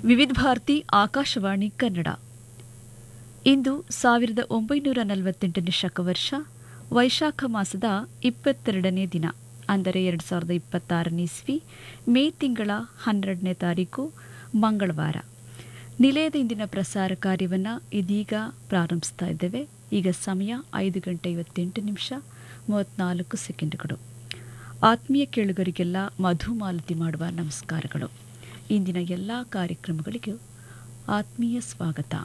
ವಿವಿಧ ಭಾರತಿ ಆಕಾಶವಾಣಿ ಕನ್ನಡ ಇಂದು ಸಾವಿರದ ಒಂಬೈನೂರ ನಲವತ್ತೆಂಟನೇ ಶಕವರ್ಷ ವೈಶಾಖ ಮಾಸದ ಇಪ್ಪತ್ತೆರಡನೇ ದಿನ ಅಂದರೆ ಎರಡು ಸಾವಿರದ ಇಪ್ಪತ್ತಾರನೇ ಇಸ್ವಿ ಮೇ ತಿಂಗಳ ಹನ್ನೆರಡನೇ ತಾರೀಕು ಮಂಗಳವಾರ ನಿಲಯದ ಇಂದಿನ ಪ್ರಸಾರ ಕಾರ್ಯವನ್ನು ಇದೀಗ ಪ್ರಾರಂಭಿಸ್ತಾ ಇದ್ದೇವೆ ಈಗ ಸಮಯ ಐದು ಗಂಟೆ ಐವತ್ತೆಂಟು ನಿಮಿಷ ಮೂವತ್ತ್ನಾಲ್ಕು ಸೆಕೆಂಡ್ಗಳು ಆತ್ಮೀಯ ಕೇಳುಗರಿಗೆಲ್ಲ ಮಧುಮಾಲತಿ ಮಾಡುವ ನಮಸ್ಕಾರಗಳು ಇಂದಿನ ಎಲ್ಲ ಕಾರ್ಯಕ್ರಮಗಳಿಗೂ ಆತ್ಮೀಯ ಸ್ವಾಗತ